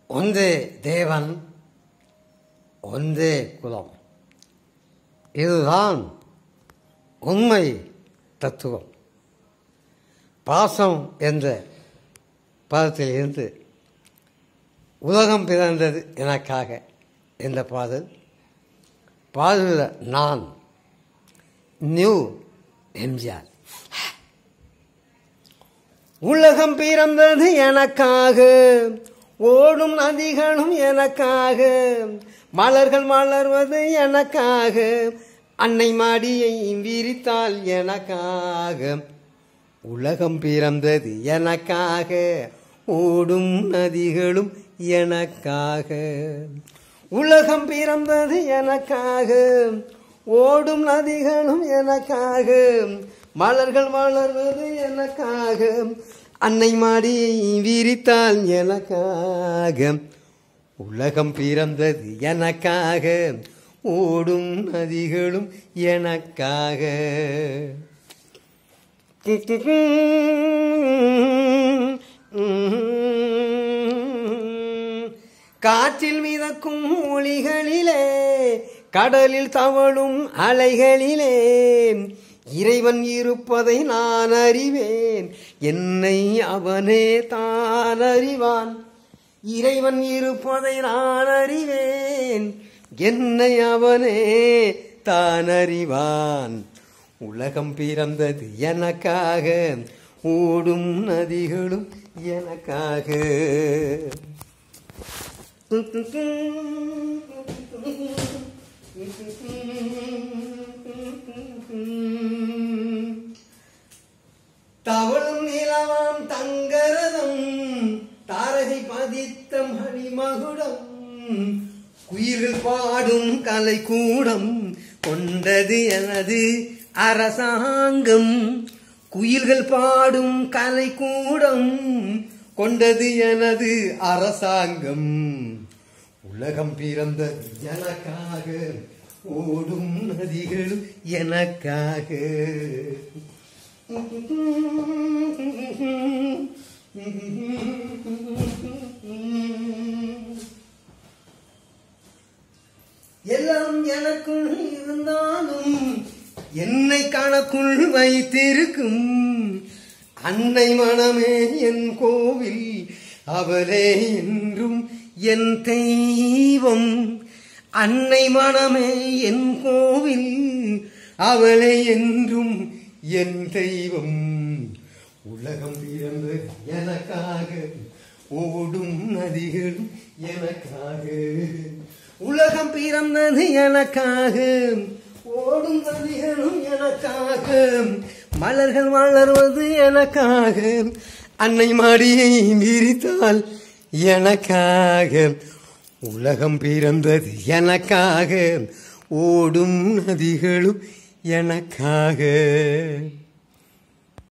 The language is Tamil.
ஒன்றே தேவன் ஒன்றே குலம் இதுதான் உண்மை தத்துவம் பாசம் என்ற பதத்திலிருந்து உலகம் பிறந்தது எனக்காக என்ற பாடல் பாடல நான் நியூ எம்ஜிஆர் உலகம் பிறந்தது எனக்காக ஓடும் நதிகளும் எனக்காக மலர்கள் மலர்வது எனக்காக அன்னை மாடியை விரித்தால் எனக்காக உலகம் பிறந்தது எனக்காக ஓடும் நதிகளும் எனக்காக உலகம் பிறந்தது எனக்காக ஓடும் நதிகளும் எனக்காக மலர்கள் மலர்வது எனக்காக அன்னை மாடியை விரித்தால் எனக்காக உலகம் பிறந்தது எனக்காக ஓடும் நதிகளும் எனக்காக காற்றில் மிதக்கும் ஒளிகளிலே கடலில் தவழும் அலைகளிலே இறைவன் இருப்பதை நான் அறிவேன் என்னை அவனே தான் அறிவான் இறைவன் இருப்பதை நான் அறிவேன் என்னை அவனே தான் அறிவான் உலகம் பிறந்தது எனக்காக ஓடும் நதிகளும் எனக்காக தவளும் நிலவாம் தங்கரதம் தாரகை பதித்த மணிமகுடம் குயில்கள் பாடும் கலை கூடம் கொண்டது எனது அரசாங்கம் குயில்கள் பாடும் கலை கூடம் கொண்டது எனது அரசாங்கம் உலகம் பிறந்த எனக்காக ஓடும் நதிகளும் எனக்காக எல்லாம் எனக்குள் இருந்தாலும் என்னை கணக்குள் வைத்திருக்கும் அன்னை மனமே என் கோவில் அவளே என்றும் என் தெய்வம் அன்னை மனமே என் கோவில் அவளே என்றும் என் தெய்வம் உலகம் பிறந்த எனக்காக ஓடும் நதிகளும் எனக்காக உலகம் பிறந்தது எனக்காக ஓடும் நதிகளும் எனக்காக மலர்கள் வளர்வது எனக்காக அன்னை மாடியை விரித்தால் எனக்காக உலகம் பிறந்தது எனக்காக ஓடும் நதிகளும் எனக்காக